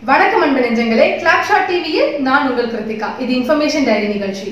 வணக்கம் அன்பு நெஞ்சங்களே கிளாப் ஷாட் டிவியில் நான் உங்கள் கிருத்திகா இது இன்ஃபர்மேஷன் டைரி நிகழ்ச்சி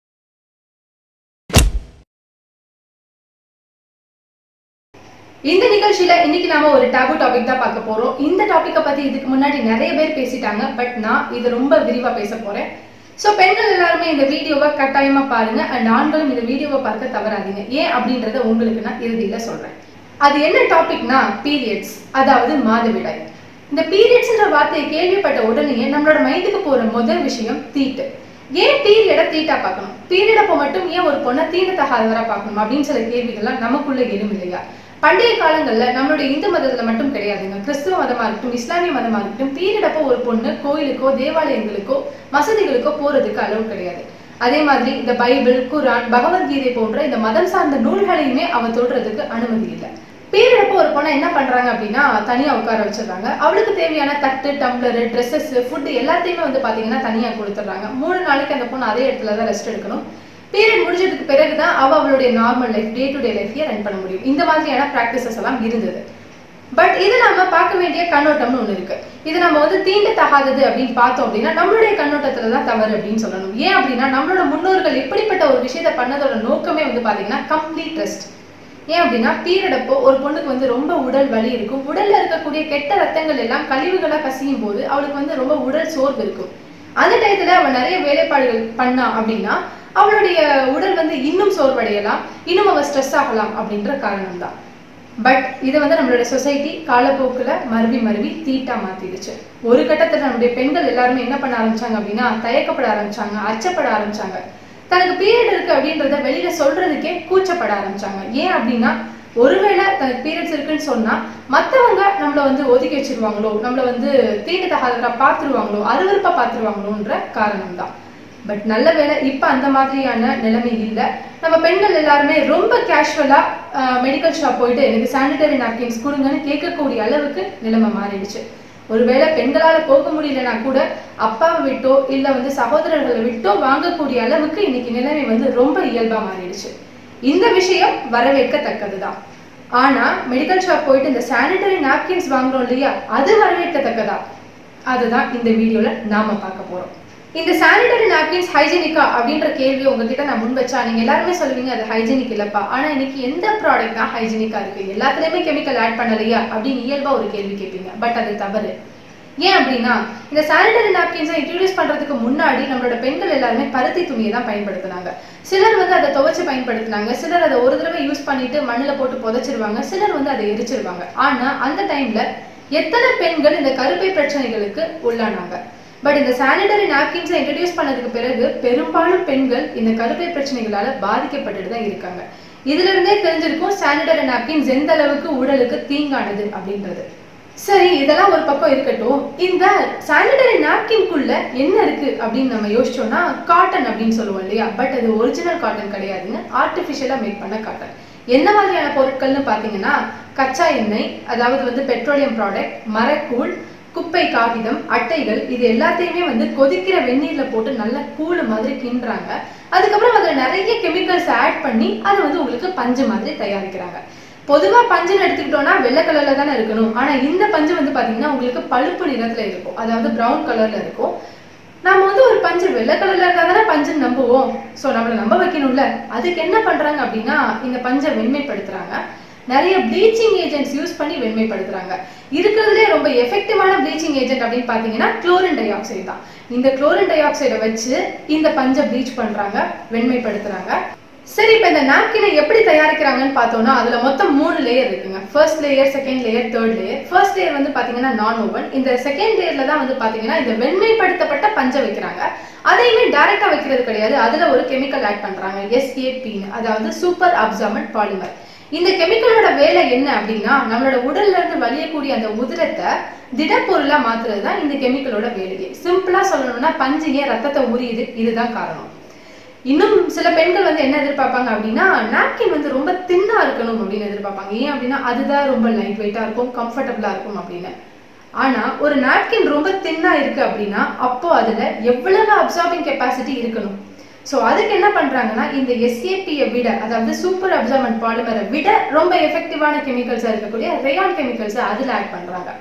இந்த நிகழ்ச்சியில இன்னைக்கு நாம ஒரு டேபு டாபிக் தான் பார்க்க போறோம் இந்த டாபிக்கை பத்தி இதுக்கு முன்னாடி நிறைய பேர் பேசிட்டாங்க பட் நான் இது ரொம்ப விரிவா பேச போறேன் ஸோ பெண்கள் எல்லாருமே இந்த வீடியோவை கட்டாயமா பாருங்க அண்ட் ஆண்களும் இந்த வீடியோவை பார்க்க தவறாதீங்க ஏன் அப்படின்றத உங்களுக்கு நான் இறுதியில சொல்றேன் அது என்ன டாபிக்னா பீரியட்ஸ் அதாவது மாதவிடாய் இந்த பீரியட்ஸ்ன்ற வார்த்தையை கேள்விப்பட்ட உடனே நம்மளோட மைண்டுக்கு போற முதல் விஷயம் தீட்டு ஏன் பீரியடை தீட்டா பார்க்கணும் பீரியட் அப்போ மட்டும் ஏன் ஒரு பொண்ணை தீண்டத்தகாதவரா பார்க்கணும் அப்படின்னு சில கேள்விகள்லாம் நமக்குள்ள எழும் இல்லையா பண்டைய காலங்கள்ல நம்மளுடைய இந்து மதத்துல மட்டும் கிடையாதுங்க கிறிஸ்துவ மதமா இருக்கட்டும் இஸ்லாமிய மதமா இருக்கட்டும் பீரியட் அப்போ ஒரு பொண்ணு கோயிலுக்கோ தேவாலயங்களுக்கோ மசதிகளுக்கோ போறதுக்கு அளவு கிடையாது அதே மாதிரி இந்த பைபிள் குரான் பகவத்கீதை போன்ற இந்த மதம் சார்ந்த நூல்களையுமே அவ தொடுறதுக்கு அனுமதி இல்லை பீரியட் அப்போ ஒரு பொண்ணை என்ன பண்றாங்க அப்படின்னா தனியா உட்கார வச்சிடுறாங்க அவளுக்கு தேவையான தட்டு டம்ளர் ட்ரெஸ்ஸஸ் ஃபுட் எல்லாத்தையுமே வந்து பாத்தீங்கன்னா தனியா கொடுத்துட்றாங்க மூணு நாளைக்கு அந்த பொண்ணு அதே இடத்துல தான் ரெஸ்ட் எடுக்கணும் பீரியட் முடிஞ்சதுக்கு பிறகுதான் அவ அவளுடைய normal life day to day லைஃபையே ரன் பண்ண முடியும் இந்த மாதிரியான ப்ராக்டிசஸ் எல்லாம் இருந்தது பட் இது நம்ம பார்க்க வேண்டிய கண்ணோட்டம்னு ஒண்ணு இருக்கு இது நம்ம வந்து தீண்ட தகாதது அப்படின்னு பார்த்தோம் அப்படின்னா நம்மளுடைய கண்ணோட்டத்துல தான் தவறு அப்படின்னு சொல்லணும் ஏன் அப்படின்னா நம்மளோட முன்னோர்கள் எப்படிப்பட்ட ஒரு விஷயத்த பண்ணதோட நோக்கமே வந்து பாத்தீங்கன்னா கம்ப்ளீட் ரெஸ்ட் ஏன் அப்படின்னா பீரியட் அப்போ ஒரு பொண்ணுக்கு வந்து ரொம்ப உடல் வலி இருக்கும் உடல்ல இருக்கக்கூடிய கெட்ட ரத்தங்கள் எல்லாம் கழிவுகளா கசியும் போது அவளுக்கு வந்து ரொம்ப உடல் சோர்வு இருக்கும் அந்த டயத்துல அவ நிறைய வேலைப்பாடுகள் பண்ணா அப்படின்னா அவளுடைய உடல் வந்து இன்னும் சோர்வடையலாம் இன்னும் அவ ஸ்ட்ரெஸ் ஆகலாம் அப்படின்ற காரணம் தான் பட் இதை வந்து நம்மளோட சொசைட்டி காலப்போக்குல மருவி மருவி தீட்டா மாத்திடுச்சு ஒரு கட்டத்துல நம்முடைய பெண்கள் எல்லாருமே என்ன பண்ண ஆரம்பிச்சாங்க அப்படின்னா தயக்கப்பட ஆரம்பிச்சாங்க அச்சப்பட ஆரம்பிச்சாங்க தனக்கு பீரியட் இருக்கு அப்படின்றத வெளியில சொல்றதுக்கே கூச்சப்பட ஆரம்பிச்சாங்க ஏன் அப்படின்னா ஒருவேளை தனக்கு பீரியட்ஸ் இருக்குன்னு சொன்னா மத்தவங்க நம்மள வந்து ஒதுக்கி வச்சிருவாங்களோ நம்மள வந்து தீண்டு தகாதவரா பார்த்துருவாங்களோ அருவருப்பா பார்த்துருவாங்களோன்ற காரணம் தான் பட் நல்ல வேளை இப்ப அந்த மாதிரியான நிலைமை இல்லை நம்ம பெண்கள் எல்லாருமே ரொம்ப கேஷுவலா மெடிக்கல் ஷாப் போயிட்டு எனக்கு சானிடரி நாப்கின்ஸ் கொடுங்கன்னு கேட்கக்கூடிய அளவுக்கு நிலைமை மாறிடுச்சு ஒருவேளை பெண்களால போக முடியலனா கூட அப்பாவை விட்டோ இல்ல வந்து சகோதரர்களை விட்டோ வாங்கக்கூடிய அளவுக்கு இன்னைக்கு நிலைமை வந்து ரொம்ப இயல்பா மாறிடுச்சு இந்த விஷயம் வரவேற்கத்தக்கதுதான் ஆனா மெடிக்கல் ஷாப் போயிட்டு இந்த சானிடரி நாப்கின்ஸ் வாங்குறோம் இல்லையா அது வரவேற்கத்தக்கதா அதுதான் இந்த வீடியோல நாம பார்க்க போறோம் இந்த சானிடரி நாப்கின்ஸ் ஹைஜீனிக்கா அப்படின்ற கேள்வி உங்ககிட்ட நான் முன் வச்சா நீங்க எல்லாருமே சொல்லுவீங்க அது ஹைஜீனிக் இல்லப்பா ஆனா இன்னைக்கு எந்த ப்ராடக்ட் தான் ஹைஜீனிக்கா இருக்கு எல்லாத்துலயுமே கெமிக்கல் ஆட் பண்ணலையா அப்படின்னு இயல்பா ஒரு கேள்வி கேட்பீங்க பட் அது தவறு ஏன் அப்படின்னா இந்த சானிடரி நாப்கின்ஸை இன்ட்ரடியூஸ் பண்றதுக்கு முன்னாடி நம்மளோட பெண்கள் எல்லாருமே பருத்தி துணியை தான் பயன்படுத்தினாங்க சிலர் வந்து அதை துவைச்சு பயன்படுத்தினாங்க சிலர் அதை ஒரு தடவை யூஸ் பண்ணிட்டு மண்ணில் போட்டு புதைச்சிருவாங்க சிலர் வந்து அதை எரிச்சிருவாங்க ஆனா அந்த டைம்ல எத்தனை பெண்கள் இந்த கருப்பை பிரச்சனைகளுக்கு உள்ளானாங்க பட் இந்த சானிடரி நாப்கின்ஸை இன்ட்ரடியூஸ் பண்ணதுக்கு பிறகு பெரும்பாலும் பெண்கள் இந்த கருப்பை பிரச்சனைகளால பாதிக்கப்பட்டுட்டு தான் இருக்காங்க இதுல இருந்தே தெரிஞ்சிருக்கும் சானிடரி நாப்கின்ஸ் எந்த அளவுக்கு உடலுக்கு தீங்கானது அப்படின்றது சரி இதெல்லாம் ஒரு பக்கம் இருக்கட்டும் இந்த சானிடரி நாப்கின்குள்ள என்ன இருக்கு அப்படின்னு நம்ம யோசிச்சோம்னா காட்டன் அப்படின்னு சொல்லுவோம் இல்லையா பட் அது ஒரிஜினல் காட்டன் கிடையாதுங்க ஆர்டிஃபிஷியலா மேக் பண்ண காட்டன் என்ன மாதிரியான பொருட்கள்னு பார்த்தீங்கன்னா கச்சா எண்ணெய் அதாவது வந்து பெட்ரோலியம் ப்ராடக்ட் மரக்கூழ் குப்பை காகிதம் அட்டைகள் இது எல்லாத்தையுமே வந்து கொதிக்கிற வெந்நீர்ல போட்டு நல்ல கூழ் மாதிரி கிண்டுறாங்க அதுக்கப்புறம் அதுல நிறைய கெமிக்கல்ஸ் ஆட் பண்ணி அதை வந்து உங்களுக்கு பஞ்சு மாதிரி தயாரிக்கிறாங்க பொதுவா பஞ்சுன்னு எடுத்துக்கிட்டோம்னா வெள்ளை கலர்ல தானே இருக்கணும் ஆனா இந்த பஞ்சு வந்து பாத்தீங்கன்னா உங்களுக்கு பழுப்பு நிறத்துல இருக்கும் அதாவது பிரவுன் கலர்ல இருக்கும் நம்ம வந்து ஒரு பஞ்சு வெள்ளை கலர்ல இருந்தா தானே பஞ்சுன்னு நம்புவோம் ஸோ நம்மளை நம்ப வைக்கணும்ல அதுக்கு என்ன பண்றாங்க அப்படின்னா இந்த பஞ்சை வெண்மைப்படுத்துறாங்க நிறைய ப்ளீச்சிங் ஏஜென்ட்ஸ் யூஸ் பண்ணி வெண்மைப்படுத்துறாங்க இருக்கிறதுலே ரொம்ப எஃபெக்டிவான ப்ளீச்சிங் ஏஜென்ட் அப்படின்னு பார்த்தீங்கன்னா குளோரின் டை ஆக்சைடு தான் இந்த குளோரின் டை ஆக்சைடை வச்சு இந்த பஞ்சை ப்ளீச் பண்றாங்க வெண்மைப்படுத்துறாங்க சரி இப்போ இந்த நாப்கினை எப்படி தயாரிக்கிறாங்கன்னு பார்த்தோம்னா அதுல மொத்தம் மூணு லேயர் இருக்குங்க first layer second layer third layer first layer வந்து பாத்தீங்கன்னா நான் ஓவன் இந்த செகண்ட் லேயர்ல தான் வந்து பாத்தீங்கன்னா இந்த வெண்மைப்படுத்தப்பட்ட பஞ்சை வைக்கிறாங்க அதையுமே டைரக்டா வைக்கிறது கிடையாது அதுல ஒரு கெமிக்கல் ஆட் பண்றாங்க எஸ்ஏபின்னு அதாவது சூப்பர் அப்சார்மன்ட் பாலிமர் இந்த கெமிக்கலோட வேலை என்ன அப்படின்னா நம்மளோட உடல்ல இருந்து வலியக்கூடிய அந்த உதிரத்தை திடப்பொருளா மாத்துறது தான் இந்த கெமிக்கலோட வேலையே சிம்பிளா சொல்லணும்னா பஞ்சு ஏன் ரத்தத்தை உரியுது இதுதான் காரணம் இன்னும் சில பெண்கள் வந்து என்ன எதிர்பார்ப்பாங்க அப்படின்னா நாப்கின் வந்து ரொம்ப தின்னா இருக்கணும் அப்படின்னு எதிர்பார்ப்பாங்க ஏன் அப்படின்னா அதுதான் ரொம்ப லைட் வெயிட்டா இருக்கும் கம்ஃபர்டபுளா இருக்கும் அப்படின்னு ஆனா ஒரு நாப்கின் ரொம்ப தின்னா இருக்கு அப்படின்னா அப்போ அதுல எவ்வளவு அப்சார்பிங் கெப்பாசிட்டி இருக்கணும் ஸோ அதுக்கு என்ன பண்றாங்கன்னா இந்த எஸ்ஏபியை விட அதாவது சூப்பர் அப்சார்பன்ட் பாலிமரை விட ரொம்ப எஃபெக்டிவான கெமிக்கல்ஸா இருக்கக்கூடிய ரேயான் கெமிக்கல்ஸை அதுல ஆட் பண்றாங்க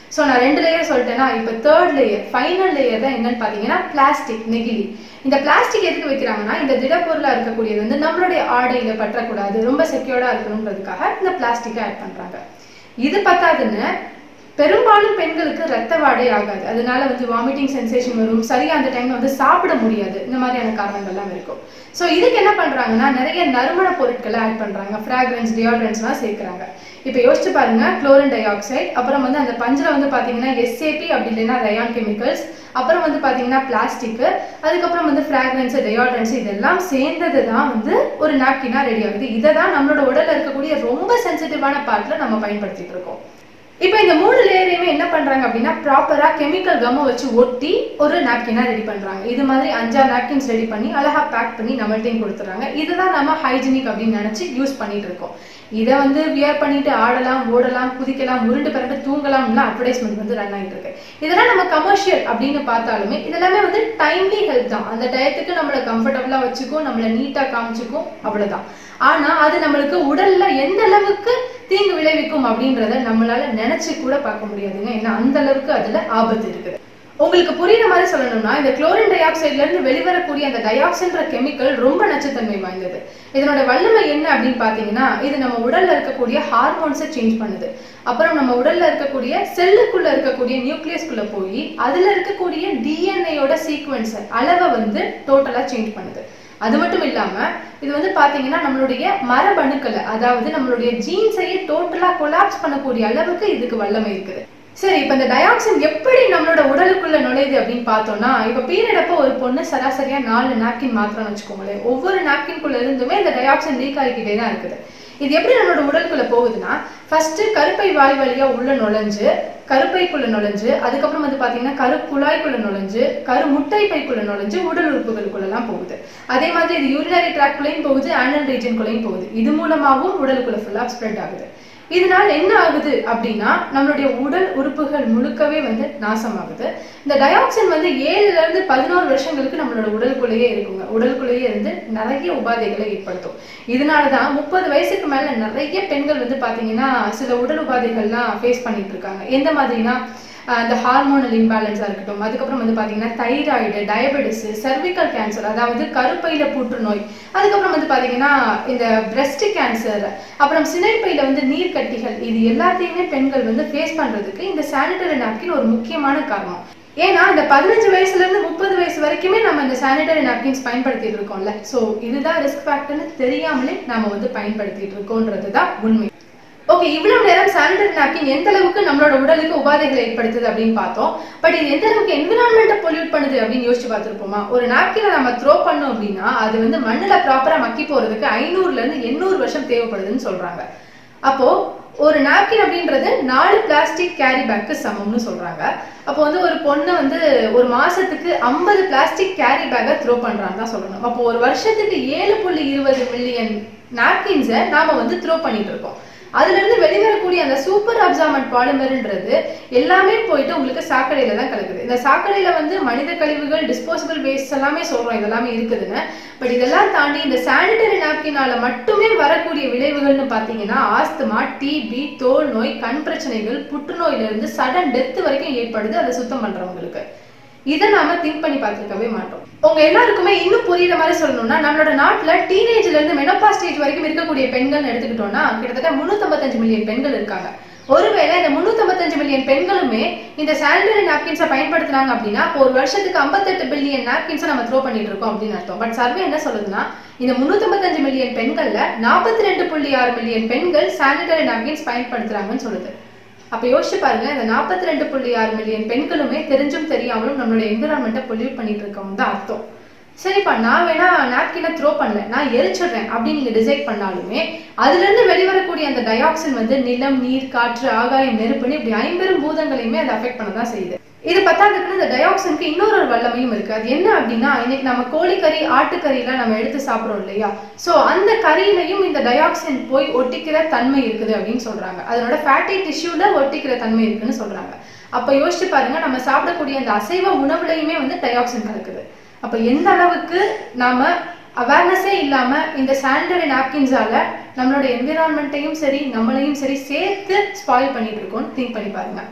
ஸோ நான் ரெண்டு லேயர் சொல்லிட்டேன்னா இப்போ தேர்ட் லேயர் ஃபைனல் லேயர் தான் என்னன்னு பார்த்தீங்கன்னா பிளாஸ்டிக் நெகிழி இந்த பிளாஸ்டிக் எதுக்கு வைக்கிறாங்கன்னா இந்த திடப்பொருளாக இருக்கக்கூடியது வந்து நம்மளுடைய ஆடையில பற்றக்கூடாது ரொம்ப செக்யூர்டாக இருக்கணுன்றதுக்காக இந்த பிளாஸ்டிக்கை ஆட் பண்ணுறாங்க இது பத்தாதுன்னு பெரும்பாலும் பெண்களுக்கு ரத்த வாடை ஆகாது அதனால வந்து வாமிட்டிங் சென்சேஷன் வரும் சரியா அந்த டைம்ல வந்து சாப்பிட முடியாது இந்த மாதிரியான காரணங்கள்லாம் இருக்கும் ஸோ இதுக்கு என்ன பண்றாங்கன்னா நிறைய நறுமண பொருட்களை ஆட் பண்றாங்க ஃப்ராக்ரன்ஸ் டியோட்ரன்ஸ்லாம் சேர்க்குறாங்க இப்போ யோசிச்சு பாருங்க குளோரின் டை ஆக்சைடு அப்புறம் வந்து அந்த பஞ்சில் வந்து பார்த்தீங்கன்னா எஸ்ஏபி அப்படி இல்லைன்னா ரயான் கெமிக்கல்ஸ் அப்புறம் வந்து பார்த்தீங்கன்னா பிளாஸ்டிக்கு அதுக்கப்புறம் வந்து ஃப்ராக்ரன்ஸ் டயோட்ரன்ஸ் இதெல்லாம் சேர்ந்தது தான் வந்து ஒரு நாப்கினா ரெடி ஆகுது இதை தான் நம்மளோட உடல்ல இருக்கக்கூடிய ரொம்ப சென்சிட்டிவான பார்ட்ல நம்ம பயன்படுத்திட்டு இருக்கோம் இப்போ இந்த மூணு லேயரையுமே என்ன பண்றாங்க அப்படின்னா ப்ராப்பரா கெமிக்கல் கம்மை வச்சு ஒட்டி ஒரு நாப்கினா ரெடி பண்றாங்க இது மாதிரி அஞ்சாறு நாப்கின்ஸ் ரெடி பண்ணி அழகா பேக் பண்ணி நம்மள்ட்டையும் கொடுத்துறாங்க இதுதான் நம்ம ஹைஜீனிக் அப்படின்னு நினைச்சு யூஸ் பண்ணிட்டு இருக்கோம் இதை வந்து வியர் பண்ணிட்டு ஆடலாம் ஓடலாம் குதிக்கலாம் உருண்டு பிறண்டு தூங்கலாம்லாம் அட்வர்டைஸ்மெண்ட் வந்து ரன் ஆகிட்டு இருக்கு இதெல்லாம் நம்ம கமர்ஷியல் அப்படின்னு பார்த்தாலுமே இதெல்லாமே வந்து டைம்லி ஹெல்ப் தான் அந்த டயத்துக்கு நம்மளை கம்ஃபர்டபுளா வச்சுக்கும் நம்மளை நீட்டா காமிச்சுக்கும் அவ்வளவுதான் ஆனா அது நம்மளுக்கு உடல்ல எந்த அளவுக்கு தீங்கு விளைவிக்கும் அப்படின்றத நம்மளால நினைச்சு கூட பார்க்க முடியாதுங்க ஏன்னா அந்த அளவுக்கு அதுல ஆபத்து இருக்குது உங்களுக்கு புரியுற மாதிரி சொல்லணும்னா இந்த குளோரின் டை ஆக்சைட்ல இருந்து வெளிவரக்கூடிய அந்த டயாக்சின்ற கெமிக்கல் ரொம்ப நச்சுத்தன்மை வாய்ந்தது இதனோட வல்லமை என்ன அப்படின்னு பாத்தீங்கன்னா இது நம்ம உடல்ல இருக்கக்கூடிய ஹார்மோன்ஸை சேஞ்ச் பண்ணுது அப்புறம் நம்ம உடல்ல இருக்கக்கூடிய செல்லுக்குள்ள இருக்கக்கூடிய நியூக்ளியஸ்குள்ள போய் அதுல இருக்கக்கூடிய டிஎன்ஏயோட சீக்வன்ஸை அளவை வந்து டோட்டலா சேஞ்ச் பண்ணுது அது மட்டும் இல்லாம இது வந்து பாத்தீங்கன்னா நம்மளுடைய மரபணுக்களை அதாவது நம்மளுடைய ஜீன்ஸையே டோட்டலா கொலாப்ஸ் பண்ணக்கூடிய அளவுக்கு இதுக்கு வல்லமை இருக்குது சரி இப்ப இந்த டயாக்சின் எப்படி நம்மளோட உடலுக்குள்ள நுழையுது அப்படின்னு பார்த்தோம்னா இப்ப பீரியட் அப்போ ஒரு பொண்ணு சராசரியா நாலு நாப்கின் மாத்திரம்னு வச்சுக்கோங்களேன் ஒவ்வொரு நாப்கின்குள்ள இருந்துமே இந்த டயாக்சின் லீக் ஆகிக்கிட்டே தான் இருக்குது இது எப்படி நம்மளோட உடலுக்குள்ள போகுதுன்னா ஃபர்ஸ்ட் கருப்பை வாய் வழியா உள்ள நுழைஞ்சு கருப்பைக்குள்ள நுழைஞ்சு அதுக்கப்புறம் வந்து பாத்தீங்கன்னா கருக்குழாய்க்குள்ள நுழைஞ்சு கரு முட்டை பைக்குள்ள நுழைஞ்சு உடல் உறுப்புகளுக்குள்ள எல்லாம் போகுது அதே மாதிரி இது யூரினரி ட்ராக்குள்ளேயும் போகுது ஆனல் ரீஜன்குள்ளேயும் போகுது இது மூலமாகவும் உடலுக்குள்ள ஃபுல்லா ஸ்ப்ரெட் ஆகுது இதனால என்ன ஆகுது அப்படின்னா நம்மளுடைய உடல் உறுப்புகள் முழுக்கவே வந்து நாசமாகுது இந்த டயாக்சின் வந்து ஏழுல இருந்து பதினோரு வருஷங்களுக்கு நம்மளோட உடலுக்குள்ளேயே இருக்குங்க உடலுக்குள்ளேயே இருந்து நிறைய உபாதைகளை ஏற்படுத்தும் இதனாலதான் முப்பது வயசுக்கு மேல நிறைய பெண்கள் வந்து பாத்தீங்கன்னா சில உடல் உபாதைகள்லாம் ஃபேஸ் பண்ணிட்டு இருக்காங்க எந்த மாதிரினா இந்த ஹார்மோனல் இம்பேலன்ஸாக இருக்கட்டும் அதுக்கப்புறம் வந்து பார்த்தீங்கன்னா தைராய்டு டயபெட்டிஸ் சர்விக்கல் கேன்சர் அதாவது கருப்பையில புற்றுநோய் அதுக்கப்புறம் வந்து பார்த்தீங்கன்னா இந்த பிரஸ்ட் கேன்சர் அப்புறம் சினைப்பையில வந்து நீர்க்கட்டிகள் இது எல்லாத்தையுமே பெண்கள் வந்து ஃபேஸ் பண்றதுக்கு இந்த சானிட்டரி நாப்கின் ஒரு முக்கியமான காரணம் ஏன்னா இந்த பதினஞ்சு வயசுல இருந்து முப்பது வயசு வரைக்குமே நம்ம இந்த சானிட்டரி நாப்கின்ஸ் பயன்படுத்திட்டு இருக்கோம்ல ஸோ இதுதான் ரிஸ்க் ஃபேக்டர்னு தெரியாமலே நாம வந்து பயன்படுத்திட்டு இருக்கோன்றது தான் உண்மை ஓகே இவ்வளவு நேரம் சானிட்டரி நாப்கின் எந்த அளவுக்கு நம்மளோட உடலுக்கு உபாதைகளை ஏற்படுத்துது அப்படின்னு பார்த்தோம் பட் இது எந்த அளவுக்கு என்விரான்மெண்ட்டை பொல்யூட் பண்ணுது அப்படின்னு யோசிச்சு பார்த்துருப்போமா ஒரு நாப்கினை நம்ம த்ரோ பண்ணோம் அப்படின்னா அது வந்து மண்ணில் ப்ராப்பரா மக்கி போறதுக்கு ஐநூறுல இருந்து எண்ணூறு வருஷம் தேவைப்படுதுன்னு சொல்றாங்க அப்போ ஒரு நாப்கின் அப்படின்றது நாலு பிளாஸ்டிக் கேரி பேக்கு சமம்னு சொல்றாங்க அப்போ வந்து ஒரு பொண்ணு வந்து ஒரு மாசத்துக்கு ஐம்பது பிளாஸ்டிக் கேரி பேக்கை த்ரோ பண்றான்னு தான் சொல்லணும் அப்போ ஒரு வருஷத்துக்கு ஏழு புள்ளி இருபது மில்லியன் நாப்கின்ஸை நாம வந்து த்ரோ பண்ணிட்டு இருக்கோம் அதுல இருந்து வெளிவரக்கூடிய அந்த சூப்பர் அப்சார்மெண்ட் பாலிமர்ன்றது எல்லாமே போயிட்டு உங்களுக்கு சாக்கடையில தான் கலக்குது இந்த சாக்கடையில வந்து மனித கழிவுகள் டிஸ்போசபிள் வேஸ்ட் எல்லாமே சொல்றோம் இதெல்லாமே இருக்குதுன்னு பட் இதெல்லாம் தாண்டி இந்த சானிட்டரி நாப்கினால மட்டுமே வரக்கூடிய விளைவுகள்னு பாத்தீங்கன்னா ஆஸ்துமா டிபி தோல் நோய் கண் பிரச்சனைகள் புற்றுநோயில இருந்து சடன் டெத் வரைக்கும் ஏற்படுது அதை சுத்தம் பண்றவங்களுக்கு இதை நாம திங்க் பண்ணி பார்த்துருக்கவே மாட்டோம் உங்க எல்லாருக்குமே இன்னும் புரியுற மாதிரி சொல்லணும்னா நம்மளோட நாட்டுல டீனேஜ்ல இருந்து மெனப்பா ஸ்டேஜ் வரைக்கும் இருக்கக்கூடிய பெண்கள் எடுத்துக்கிட்டோம்னா கிட்டத்தட்ட முன்னூத்தம்பத்தஞ்சு மில்லியன் பெண்கள் இருக்காங்க ஒருவேளை இந்த முன்னூத்தம்பத்தஞ்சு மில்லியன் பெண்களுமே இந்த சானிடரி நாப்கின்ஸை பயன்படுத்துனாங்க அப்படின்னா இப்போ ஒரு வருஷத்துக்கு ஐம்பத்தெட்டு பில்லியன் நாப்கின்ஸை நம்ம த்ரோ பண்ணிட்டு இருக்கோம் அப்படின்னு அர்த்தம் பட் சர்வே என்ன சொல்லுதுன்னா இந்த முன்னூத்தம்பத்தஞ்சு மில்லியன் பெண்கள்ல நாற்பத்தி ரெண்டு புள்ளி ஆறு மில்லியன் பெண்கள் சானிடரி நாப்கின்ஸ் பயன்படுத்துறாங்கன்னு சொல்லுது அப்ப யோசிச்சு பாருங்க இந்த நாற்பத்தி ரெண்டு புள்ளி ஆறு மில்லியன் பெண்களுமே தெரிஞ்சும் தெரியாமலும் நம்மளோட என்விரான்மெண்ட்டை பொல்யூட் பண்ணிட்டு இருக்கவங்க தான் அர்த்தம் சரிப்பா நான் வேணா நாப்கினை த்ரோ பண்ணல நான் எரிச்சிடுறேன் அப்படின்னு நீங்க டிசைட் பண்ணாலுமே அதுல இருந்து வெளிவரக்கூடிய அந்த டயாக்சின் வந்து நிலம் நீர் காற்று ஆகாயம் நெருப்புன்னு இப்படி ஐம்பெரும் பூதங்களையுமே அதை அஃபெக்ட் பண்ண தான் செய்யுது இது பத்தாததுக்குன்னு இந்த டயாக்சினுக்கு இன்னொரு ஒரு வல்லமையும் இருக்கு அது என்ன அப்படின்னா இன்னைக்கு நம்ம கோழிக்கறி ஆட்டுக்கறிலாம் நம்ம எடுத்து சாப்பிடுறோம் இல்லையா சோ அந்த கறியிலையும் இந்த டயாக்சின் போய் ஒட்டிக்கிற தன்மை இருக்குது அப்படின்னு சொல்றாங்க அதனோட ஃபேட்டி டிஷ்யூல ஒட்டிக்கிற தன்மை இருக்குன்னு சொல்றாங்க அப்ப யோசிச்சு பாருங்க நம்ம சாப்பிடக்கூடிய அந்த அசைவ உணவுலையுமே வந்து டயாக்சின் கலக்குது அப்ப எந்த அளவுக்கு நாம அவேர்னஸே இல்லாம இந்த சானிடரி நாப்கின்ஸால நம்மளோட என்விரான்மெண்ட்டையும் சரி நம்மளையும் சரி சேர்த்து ஸ்பாயில் பண்ணிட்டு இருக்கோம்னு திங்க் பண்ணி பாருங்க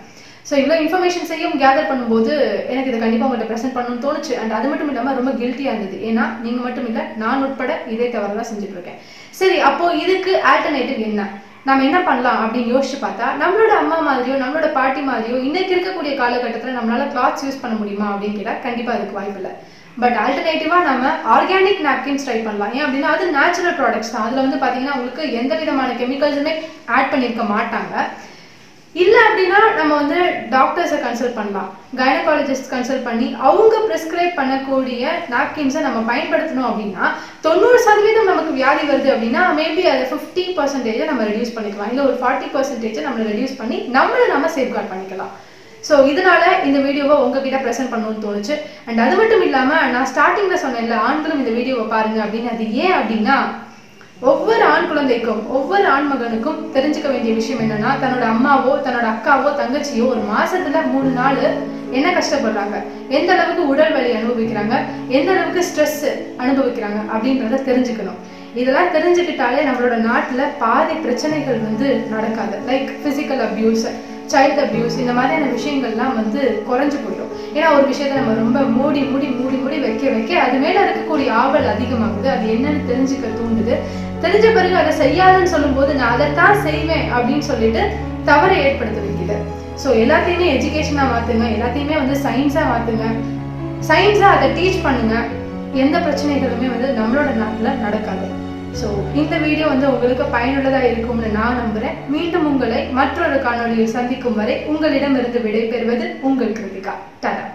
ஸோ இவ்வளோ இன்ஃபர்மேஷன்ஸையும் கேதர் பண்ணும்போது எனக்கு இதை கண்டிப்பாக உங்கள்கிட்ட ப்ரெசென்ட் பண்ணணும்னு தோணுச்சு அண்ட் அது மட்டும் இல்லாமல் ரொம்ப கில்ட்டியாக இருந்தது ஏன்னா நீங்கள் மட்டும் இல்லை நான் உட்பட இதே தவறு தான் செஞ்சுட்டு இருக்கேன் சரி அப்போ இதுக்கு ஆல்டர்னேட்டிவ் என்ன நம்ம என்ன பண்ணலாம் அப்படின்னு யோசிச்சு பார்த்தா நம்மளோட அம்மா மாதிரியோ நம்மளோட பாட்டி மாதிரியோ இன்னைக்கு இருக்கக்கூடிய காலகட்டத்தில் நம்மளால கிளாத்ஸ் யூஸ் பண்ண முடியுமா அப்படின்னு கேட்டால் கண்டிப்பாக அதுக்கு வாய்ப்பு இல்லை பட் ஆல்டர்னேட்டிவாக நம்ம ஆர்கானிக் நாப்கின்ஸ் ட்ரை பண்ணலாம் ஏன் அப்படின்னா அது நேச்சுரல் ப்ராடக்ட்ஸ் தான் அதில் வந்து பார்த்தீங்கன்னா உங்களுக்கு எந்த விதமான கெமிக்கல்ஸுமே ஆட் பண்ணியிருக்க மாட்டாங்க இல்லை அப்படின்னா நம்ம வந்து டாக்டர்ஸை கன்சல்ட் பண்ணலாம் கைனகாலஜிஸ்ட் கன்சல்ட் பண்ணி அவங்க ப்ரிஸ்கிரைப் பண்ணக்கூடிய நாப்கின்ஸை நம்ம பயன்படுத்தணும் அப்படின்னா தொண்ணூறு சதவீதம் நமக்கு வியாதி வருது அப்படின்னா மேபி அதை ஃபிஃப்டி பர்சன்டேஜை நம்ம ரெடியூஸ் பண்ணிக்கலாம் இல்லை ஒரு ஃபார்ட்டி பர்சன்டேஜை நம்ம ரெடியூஸ் பண்ணி நம்மளை நம்ம சேஃப்கார்ட் பண்ணிக்கலாம் ஸோ இதனால இந்த வீடியோவை உங்ககிட்ட ப்ரெசென்ட் பண்ணணும்னு தோணுச்சு அண்ட் அது மட்டும் இல்லாமல் நான் ஸ்டார்டிங்கில் சொன்னேன்ல ஆண்களும் இந்த வீடியோவை பாருங்க அப்படின்னு அது ஏன் அப்படின்னா ஒவ்வொரு ஆண் குழந்தைக்கும் ஒவ்வொரு ஆண் மகனுக்கும் தெரிஞ்சுக்க வேண்டிய விஷயம் என்னன்னா தன்னோட அம்மாவோ தன்னோட அக்காவோ தங்கச்சியோ ஒரு மாசத்துல மூணு நாள் என்ன கஷ்டப்படுறாங்க எந்த அளவுக்கு உடல் வலி அனுபவிக்கிறாங்க எந்த அளவுக்கு ஸ்ட்ரெஸ் அனுபவிக்கிறாங்க அப்படின்றத தெரிஞ்சுக்கணும் இதெல்லாம் தெரிஞ்சுக்கிட்டாலே நம்மளோட நாட்டுல பாதி பிரச்சனைகள் வந்து நடக்காது like physical abuse child abuse இந்த மாதிரியான விஷயங்கள்லாம் வந்து குறைஞ்சு போயிடும் ஏன்னா ஒரு விஷயத்த நம்ம ரொம்ப மூடி மூடி மூடி மூடி வைக்க வைக்க அது மேல இருக்கக்கூடிய ஆவல் அதிகமாகுது அது என்னன்னு தெரிஞ்சுக்க தூண்டுது தெரிஞ்ச பிறகு அதை செய்யாதுன்னு சொல்லும்போது நான் அதைத்தான் செய்வேன் அப்படின்னு சொல்லிட்டு தவறை ஏற்படுத்த வைக்குது ஸோ எல்லாத்தையுமே எஜுகேஷனாக மாற்றுங்க எல்லாத்தையுமே வந்து சயின்ஸாக மாற்றுங்க சயின்ஸாக அதை டீச் பண்ணுங்க எந்த பிரச்சனைகளுமே வந்து நம்மளோட நாட்டில் நடக்காது ஸோ இந்த வீடியோ வந்து உங்களுக்கு பயனுள்ளதாக இருக்கும்னு நான் நம்புகிறேன் மீண்டும் உங்களை மற்றொரு காணொளியில் சந்திக்கும் வரை உங்களிடமிருந்து விடைபெறுவது உங்கள் கிருத்திகா டாடா